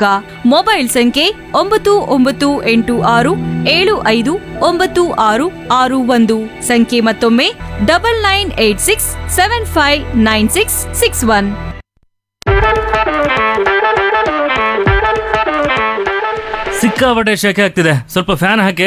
Shivamogga mobile ಸಂಖ್ಯೆ ಒಂಬತ್ತು ಒಂಬತ್ತು ಎಂಟು ಆರು ಏಳು ಐದು ಒಂಬತ್ತು ಆರು ಆರು ಒಂದು ಸಂಖ್ಯೆ ಮತ್ತೊಮ್ಮೆ double nine eight six seven five nine six six one ಸಿಕ್ಕಾಪಟ್ಟೆ ಶೆಕೆ ಆಗ್ತಿದೆ ಸ್ವಲ್ಪ ಫ್ಯಾನ್ ಹಾಕಿ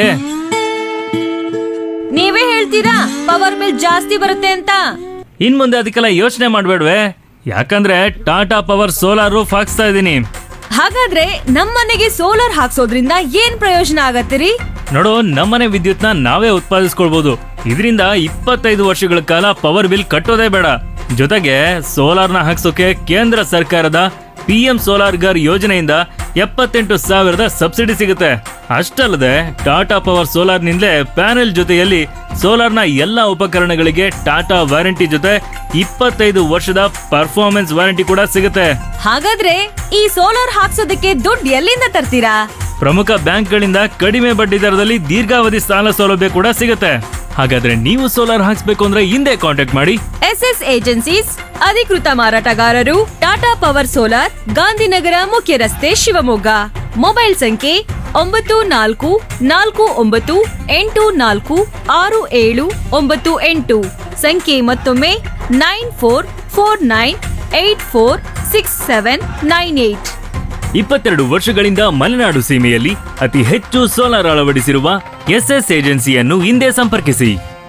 ನೀವೇ ಹೇಳ್ತೀರಾ ಪವರ್ ಬಿಲ್ ಜಾಸ್ತಿ ಬರುತ್ತೆ ಅಂತ ಇನ್ ಮುಂದೆ ಅದಕ್ಕೆಲ್ಲ ಯೋಚನೆ ಮಾಡ್ಬೇಡ್ವೆ ಯಾಕಂದ್ರೆ ಟಾಟಾ ಪವರ್ ಸೋಲಾರ್ ರೂಫ್ ಹಾಕ್ಸ್ತಾ ಇದ್ದೀನಿ ಹಾಗಾದ್ರೆ ನಮ್ಮನೆಗೆ ಸೋಲಾರ್ ಹಾಕ್ಸೋದ್ರಿಂದ ಏನ್ ಪ್ರಯೋಜನ ಆಗತ್ತಿರಿ ನೋಡು ನಮ್ಮನೆ ವಿದ್ಯುತ್ನ ನಾವೇ ಉತ್ಪಾದಿಸ್ಕೊಳ್ಬಹುದು ಇದರಿಂದ ಇಪ್ಪತ್ತೈದು ವರ್ಷಗಳ ಕಾಲ ಪವರ್ ಬಿಲ್ ಕಟ್ಟೋದೇ ಬೇಡ ಜೊತೆಗೆ ಸೋಲಾರ್ನ ಹಾಕ್ಸೋಕೆ ಕೇಂದ್ರ ಸರ್ಕಾರದ ಪಿ ಎಂ ಸೋಲಾರ್ ಗರ್ ಯೋಜನೆಯಿಂದ ಎಪ್ಪತ್ತೆಂಟು ಸಾವಿರದ ಸಬ್ಸಿಡಿ ಸಿಗುತ್ತೆ ಅಷ್ಟಲ್ಲದೆ ಟಾಟಾ ಪವರ್ ಸೋಲಾರ್ನಿಂದಲೇ ಪ್ಯಾನೆಲ್ ಜೊತೆಯಲ್ಲಿ ಸೋಲಾರ್ನ ಎಲ್ಲ ಉಪಕರಣಗಳಿಗೆ ಟಾಟಾ ವಾರಂಟಿ ಜೊತೆ ಇಪ್ಪತ್ತೈದು ವರ್ಷದ ಪರ್ಫಾರ್ಮೆನ್ಸ್ ವಾರಂಟಿ ಕೂಡ ಸಿಗುತ್ತೆ ಹಾಗಾದ್ರೆ ಈ ಸೋಲಾರ್ ಹಾಕ್ಸೋದಕ್ಕೆ ದುಡ್ಡು ಎಲ್ಲಿಂದ ತರ್ತೀರಾ ಪ್ರಮುಖ ಬ್ಯಾಂಕ್ಗಳಿಂದ ಕಡಿಮೆ ಬಡ್ಡಿ ದರದಲ್ಲಿ ದೀರ್ಘಾವಧಿ ಸಾಲ ಸೌಲಭ್ಯ ಕೂಡ ಸಿಗುತ್ತೆ ಹಾಗಾದ್ರೆ ನೀವು ಸೋಲಾರ್ ಹಾಕ್ಸ್ಬೇಕು ಅಂದ್ರೆ ಹಿಂದೆ ಕಾಂಟ್ಯಾಕ್ಟ್ ಮಾಡಿ ಎಸ್ ಎಸ್ ಏಜೆನ್ಸೀಸ್ ಅಧಿಕೃತ ಮಾರಾಟಗಾರರು ಟಾಟಾ ಪವರ್ ಸೋಲಾರ್ ಗಾಂಧಿನಗರ ಮುಖ್ಯ ರಸ್ತೆ ಶಿವಮೊಗ್ಗ ಮೊಬೈಲ್ ಸಂಖ್ಯೆ ಒಂಬತ್ತು ನಾಲ್ಕು ನಾಲ್ಕು ಒಂಬತ್ತು ಎಂಟು ನಾಲ್ಕು ಆರು ಏಳು ಒಂಬತ್ತು ಎಂಟು ಸಂಖ್ಯೆ ಮತ್ತೊಮ್ಮೆ nine four four nine eight four six seven nine eight ಇಪ್ಪತ್ತೆರಡು ವರ್ಷಗಳಿಂದ ಮಲೆನಾಡು ಸೀಮೆಯಲ್ಲಿ ಅತಿ ಹೆಚ್ಚು ಸೋಲಾರ್ ಅಳವಡಿಸಿರುವ ಎಸ್ಎಸ್ ಏಜೆನ್ಸಿಯನ್ನು ಹಿಂದೆ ಸಂಪರ್ಕಿಸಿ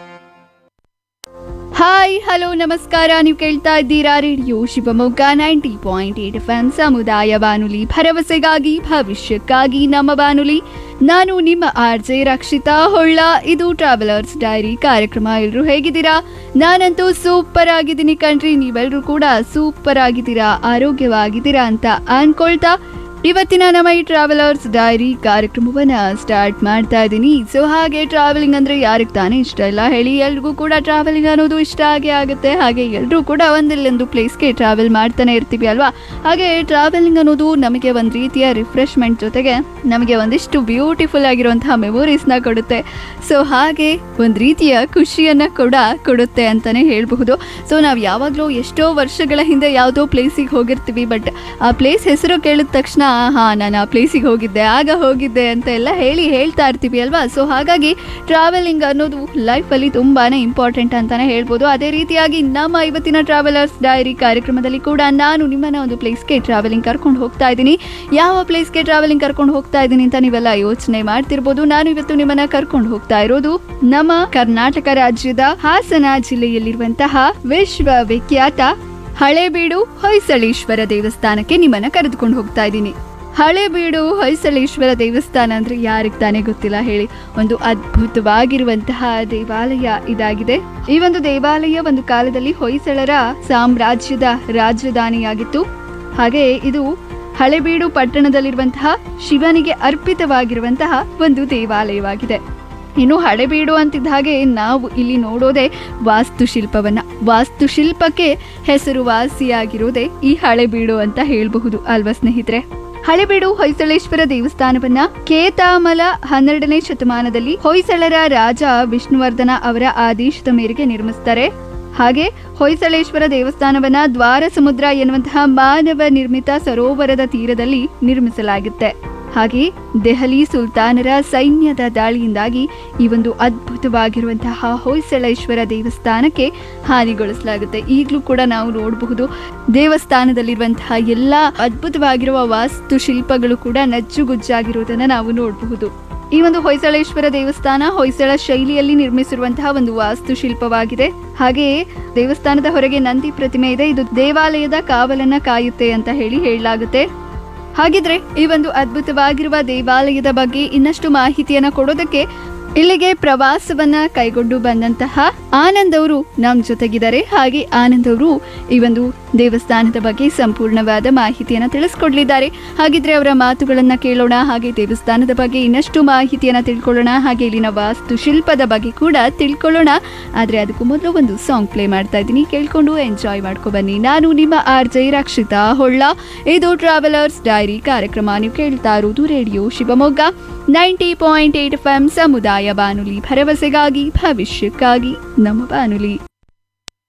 ಹಾಯ್ ಹಲೋ ನಮಸ್ಕಾರ ನೀವು ಕೇಳ್ತಾ ಇದ್ದೀರಾ radio Shivamogga ninety point eight F M ಸಮುದಾಯ ಬಾನುಲಿ ಭರವಸೆಗಾಗಿ ಭವಿಷ್ಯಕ್ಕಾಗಿ ನಮ್ಮ ಬಾನುಲಿ ನಾನು ನಿಮ್ಮ ಆರ್ ಜೆ ರಕ್ಷಿತಾ ಹೊಳ್ಳ ಇದು ಟ್ರಾವೆಲರ್ಸ್ ಡೈರಿ ಕಾರ್ಯಕ್ರಮ ಎಲ್ಲರೂ ಹೇಗಿದ್ದೀರಾ ನಾನಂತೂ ಸೂಪರ್ ಆಗಿದ್ದೀನಿ ಕಣ್ರಿ ನೀವೆಲ್ಲರೂ ಕೂಡ ಸೂಪರ್ ಆಗಿದ್ದೀರಾ ಆರೋಗ್ಯವಾಗಿದ್ದೀರಾ ಅಂತ ಅನ್ಕೊಳ್ತಾ ಇವತ್ತಿನ ನಮ್ಮ ಈ ಟ್ರಾವೆಲರ್ಸ್ ಡೈರಿ ಕಾರ್ಯಕ್ರಮವನ್ನ ಸ್ಟಾರ್ಟ್ ಮಾಡ್ತಾ ಇದ್ದೀನಿ ಸೊ ಹಾಗೆ ಟ್ರಾವೆಲಿಂಗ್ ಅಂದ್ರೆ ಯಾರಿಗೆ ತಾನೇ ಇಷ್ಟ ಇಲ್ಲ ಹೇಳಿ ಎಲ್ರಿಗೂ ಕೂಡ ಟ್ರಾವೆಲಿಂಗ್ ಅನ್ನೋದು ಇಷ್ಟ ಆಗೇ ಆಗುತ್ತೆ ಹಾಗೆ ಎಲ್ಲರೂ ಕೂಡ ಒಂದಿಲ್ಲೊಂದು ಪ್ಲೇಸ್ಗೆ ಟ್ರಾವೆಲ್ ಮಾಡ್ತಾನೆ ಇರ್ತೀವಿ ಅಲ್ವಾ ಹಾಗೆ ಟ್ರಾವೆಲಿಂಗ್ ಅನ್ನೋದು ನಮಗೆ ಒಂದು ರೀತಿಯ ರಿಫ್ರೆಶ್ಮೆಂಟ್ ಜೊತೆಗೆ ನಮಗೆ ಒಂದಿಷ್ಟು ಬ್ಯೂಟಿಫುಲ್ ಆಗಿರುವಂತಹ ಮೆಮೊರೀಸ್ನ ಕೊಡುತ್ತೆ ಸೊ ಹಾಗೆ ಒಂದು ರೀತಿಯ ಖುಷಿಯನ್ನ ಕೂಡ ಕೊಡುತ್ತೆ ಅಂತಾನೆ ಹೇಳಬಹುದು ಸೊ ನಾವು ಯಾವಾಗಲೂ ಎಷ್ಟೋ ವರ್ಷಗಳ ಹಿಂದೆ ಯಾವುದೋ ಪ್ಲೇಸಿಗೆ ಹೋಗಿರ್ತೀವಿ ಬಟ್ ಆ ಪ್ಲೇಸ್ ಹೆಸರು ಕೇಳಿದ ತಕ್ಷಣ ಹಾ ನಾನು ಆ ಪ್ಲೇಸಿಗೆ ಹೋಗಿದ್ದೆ ಆಗ ಹೋಗಿದ್ದೆ ಅಂತ ಎಲ್ಲ ಹೇಳಿ ಹೇಳ್ತಾ ಇರ್ತೀವಿ ಅಲ್ವಾ ಸೊ ಹಾಗಾಗಿ ಟ್ರಾವೆಲಿಂಗ್ ಅನ್ನೋದು ಲೈಫಲ್ಲಿ ತುಂಬಾನೇ ಇಂಪಾರ್ಟೆಂಟ್ ಅಂತಾನೆ ಹೇಳ್ಬೋದು ಅದೇ ರೀತಿಯಾಗಿ ನಮ್ಮ ಇವತ್ತಿನ ಟ್ರಾವೆಲರ್ಸ್ ಡೈರಿ ಕಾರ್ಯಕ್ರಮದಲ್ಲಿ ಕೂಡ ನಾನು ನಿಮ್ಮನ್ನ ಒಂದು ಪ್ಲೇಸ್ಗೆ ಟ್ರಾವೆಲಿಂಗ್ ಕರ್ಕೊಂಡು ಹೋಗ್ತಾ ಇದ್ದೀನಿ ಯಾವ ಪ್ಲೇಸ್ಗೆ ಟ್ರಾವೆಲಿಂಗ್ ಕರ್ಕೊಂಡು ಹೋಗ್ತಾ ಇದ್ದೀನಿ ಅಂತ ನೀವೆಲ್ಲ ಯೋಚನೆ ಮಾಡ್ತಿರ್ಬೋದು ನಾನು ಇವತ್ತು ನಿಮ್ಮನ್ನ ಕರ್ಕೊಂಡು ಹೋಗ್ತಾ ಇರೋದು ನಮ್ಮ ಕರ್ನಾಟಕ ರಾಜ್ಯದ ಹಾಸನ ಜಿಲ್ಲೆಯಲ್ಲಿರುವಂತಹ ವಿಶ್ವವಿಖ್ಯಾತ ಹಳೇಬೀಡು ಹೊಯ್ಸಳೇಶ್ವರ ದೇವಸ್ಥಾನಕ್ಕೆ ನಿಮ್ಮನ್ನ ಕರೆದುಕೊಂಡು ಹೋಗ್ತಾ ಇದ್ದೀನಿ ಹಳೇಬೀಡು ಹೊಯ್ಸಳೇಶ್ವರ ದೇವಸ್ಥಾನ ಅಂದ್ರೆ ಯಾರಿಗೆ ತಾನೇ ಗೊತ್ತಿಲ್ಲ ಹೇಳಿ ಒಂದು ಅದ್ಭುತವಾಗಿರುವಂತಹ ದೇವಾಲಯ ಇದಾಗಿದೆ ಈ ಒಂದು ದೇವಾಲಯ ಒಂದು ಕಾಲದಲ್ಲಿ ಹೊಯ್ಸಳರ ಸಾಮ್ರಾಜ್ಯದ ರಾಜಧಾನಿಯಾಗಿತ್ತು ಹಾಗೆ ಇದು ಹಳೆಬೀಡು ಪಟ್ಟಣದಲ್ಲಿರುವಂತಹ ಶಿವನಿಗೆ ಅರ್ಪಿತವಾಗಿರುವಂತಹ ಒಂದು ದೇವಾಲಯವಾಗಿದೆ ಇನ್ನು ಹಳೆಬೀಡು ಅಂತಿದ್ದ ಹಾಗೆ ನಾವು ಇಲ್ಲಿ ನೋಡೋದೇ ವಾಸ್ತುಶಿಲ್ಪವನ್ನ ವಾಸ್ತುಶಿಲ್ಪಕ್ಕೆ ಹೆಸರುವಾಸಿಯಾಗಿರೋದೇ ಈ ಹಳೆಬೀಡು ಅಂತ ಹೇಳಬಹುದು ಅಲ್ವಾ ಸ್ನೇಹಿತರೆ ಹಳೆಬೀಡು ಹೊಯ್ಸಳೇಶ್ವರ ದೇವಸ್ಥಾನವನ್ನ ಕೇತಾಮಲ ಹನ್ನೆರಡನೇ ಶತಮಾನದಲ್ಲಿ ಹೊಯ್ಸಳರ ರಾಜ ವಿಷ್ಣುವರ್ಧನ ಅವರ ಆದೇಶದ ಮೇರೆಗೆ ನಿರ್ಮಿಸ್ತಾರೆ ಹಾಗೆ ಹೊಯ್ಸಳೇಶ್ವರ ದೇವಸ್ಥಾನವನ್ನ ದ್ವಾರ ಸಮುದ್ರ ಎನ್ನುವಂತಹ ಮಾನವ ನಿರ್ಮಿತ ಸರೋವರದ ತೀರದಲ್ಲಿ ನಿರ್ಮಿಸಲಾಗುತ್ತೆ ಹಾಗೆ ದೆಹಲಿ ಸುಲ್ತಾನರ ಸೈನ್ಯದ ದಾಳಿಯಿಂದಾಗಿ ಈ ಒಂದು ಅದ್ಭುತವಾಗಿರುವಂತಹ ಹೊಯ್ಸಳೇಶ್ವರ ದೇವಸ್ಥಾನಕ್ಕೆ ಹಾನಿಗೊಳಿಸಲಾಗುತ್ತೆ ಈಗಲೂ ಕೂಡ ನಾವು ನೋಡಬಹುದು ದೇವಸ್ಥಾನದಲ್ಲಿರುವಂತಹ ಎಲ್ಲ ಅದ್ಭುತವಾಗಿರುವ ವಾಸ್ತುಶಿಲ್ಪಗಳು ಕೂಡ ನಜ್ಜುಗುಜ್ಜಾಗಿರುವುದನ್ನು ನಾವು ನೋಡಬಹುದು ಈ ಒಂದು ಹೊಯ್ಸಳೇಶ್ವರ ದೇವಸ್ಥಾನ ಹೊಯ್ಸಳ ಶೈಲಿಯಲ್ಲಿ ನಿರ್ಮಿಸಿರುವಂತಹ ಒಂದು ವಾಸ್ತುಶಿಲ್ಪವಾಗಿದೆ ಹಾಗೆಯೇ ದೇವಸ್ಥಾನದ ಹೊರಗೆ ನಂದಿ ಪ್ರತಿಮೆ ಇದೆ ಇದು ದೇವಾಲಯದ ಕಾವಲನ್ನ ಕಾಯುತ್ತೆ ಅಂತ ಹೇಳಿ ಹೇಳಲಾಗುತ್ತೆ ಹಾಗಿದ್ರೆ ಈ ಒಂದು ಅದ್ಭುತವಾಗಿರುವ ದೇವಾಲಯದ ಬಗ್ಗೆ ಇನ್ನಷ್ಟು ಮಾಹಿತಿಯನ್ನ ಕೊಡೋದಕ್ಕೆ ಇಲ್ಲಿಗೆ ಪ್ರವಾಸವನ್ನ ಕೈಗೊಂಡು ಬಂದಂತಹ ಆನಂದ್ ಅವರು ನಮ್ಮ ಜೊತೆಗಿದ್ದಾರೆ ಹಾಗೆ ಆನಂದ್ ಅವರು ಈ ಒಂದು ದೇವಸ್ಥಾನದ ಬಗ್ಗೆ ಸಂಪೂರ್ಣವಾದ ಮಾಹಿತಿಯನ್ನ ತಿಳಿಸ್ಕೊಡ್ಲಿದ್ದಾರೆ ಹಾಗಿದ್ರೆ ಅವರ ಮಾತುಗಳನ್ನ ಕೇಳೋಣ ಹಾಗೆ ದೇವಸ್ಥಾನದ ಬಗ್ಗೆ ಇನ್ನಷ್ಟು ಮಾಹಿತಿಯನ್ನ ತಿಳ್ಕೊಳ್ಳೋಣ ಹಾಗೆ ಇಲ್ಲಿನ ವಾಸ್ತುಶಿಲ್ಪದ ಬಗ್ಗೆ ಕೂಡ ತಿಳ್ಕೊಳ್ಳೋಣ ಆದ್ರೆ ಅದಕ್ಕೂ ಮೊದಲು ಒಂದು ಸಾಂಗ್ ಪ್ಲೇ ಮಾಡ್ತಾ ಇದ್ದೀನಿ ಕೇಳ್ಕೊಂಡು ಎಂಜಾಯ್ ಮಾಡ್ಕೊ ಬನ್ನಿ ನಾನು ನಿಮ್ಮ ಆರ್ ಜೈ ರಕ್ಷಿತಾ ಹೊಳ್ಳ ಇದು ಟ್ರಾವೆಲರ್ಸ್ ಡೈರಿ ಕಾರ್ಯಕ್ರಮ ನೀವು ಕೇಳ್ತಾ ಇರೋದು radio Shivamogga ninety point eight F M ಸಮುದಾಯ ಬಾನುಲಿ ಭರವಸೆಗಾಗಿ ಭವಿಷ್ಯಕ್ಕಾಗಿ ನಮ್ಮ ಬಾನುಲಿ